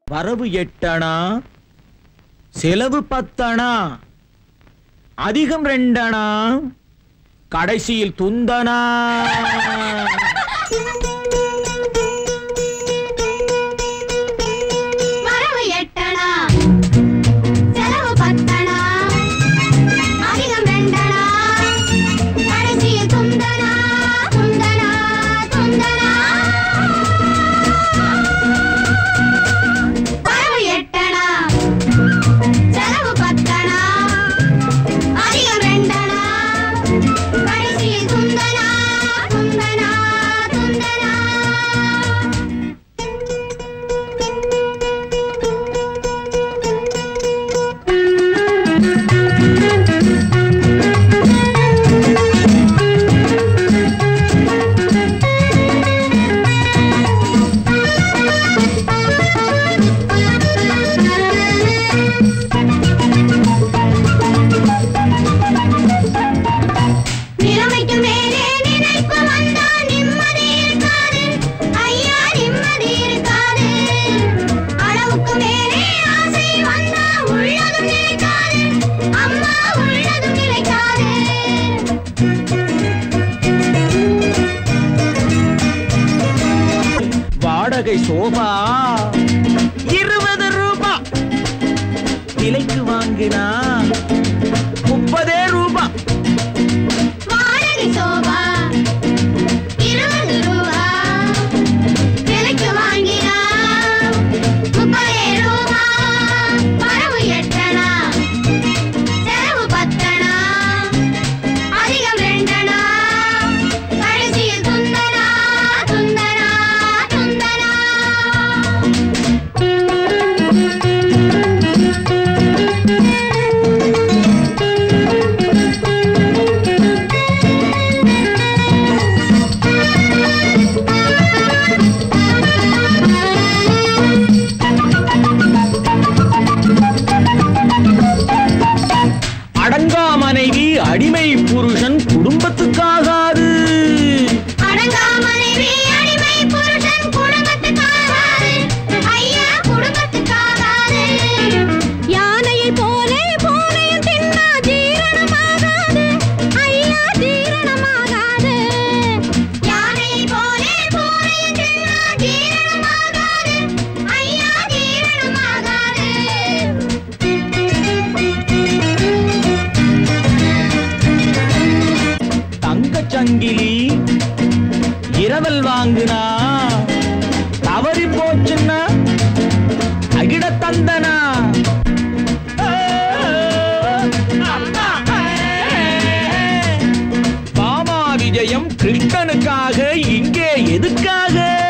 வரவு எட்டணா செலவு பத்தணா அதிகம் ரெண்டணா கடைசியில் துந்தனா வரவு எட்டணா செலவு பத்தணா அதிகம் ரெண்டணா கடைசியில் துந்தனா துந்தனா துந்தனா வரவு எட்டணா செலவு பத்தணா அதிகம் ரெண்டணா கடைசியில் துந்தனா துந்தனா துந்தனா நிலைமைக்கு மேலே நினைப்பு வந்தா நிம்மதி இருக்காது ஐயா நிம்மதி இருக்காது அளவுக்கு மேலே ஆசை வந்தா உள்ளதும் நிலைக்காது அம்மா உள்ளதும் நிலைக்காது வாடகை சோபா இருபது ரூபா விலைக்கு வாங்கினா முப்பதே ரூபா வாடகை சோபா இருபது ரூபா விலைக்கு வாங்கினா முப்பதே ரூபா வரவு எட்டணா செலவு பத்தணா அதிகம் ரெண்டணா கடைசியில் துந்தனா துந்தனா துந்தனா அடங்கா மனைவி அடிமை புருஷன் குடும்பத்துக்காகாது அடங்கா மனைவி அடிமை புருஷன் குடும்பத்துக்காகாது ஐயா குடும்பத்துக்காகாது யானையை போலே பூனையும் தின்னா ஜீரணமாகாது ஐயா ஜீரணமாகாது யானையை போலே பூனையும் தின்னா ஜீரணமாகாது ஐயா ஜீரணமாகாது தங்கச் சங்கிலி இரவல் வாங்குனா தவறி போச்சுன்னா அகிட தந்தனா பாமா விஜயம் கிருஷ்ணனுக்காக இங்கே எதுக்காக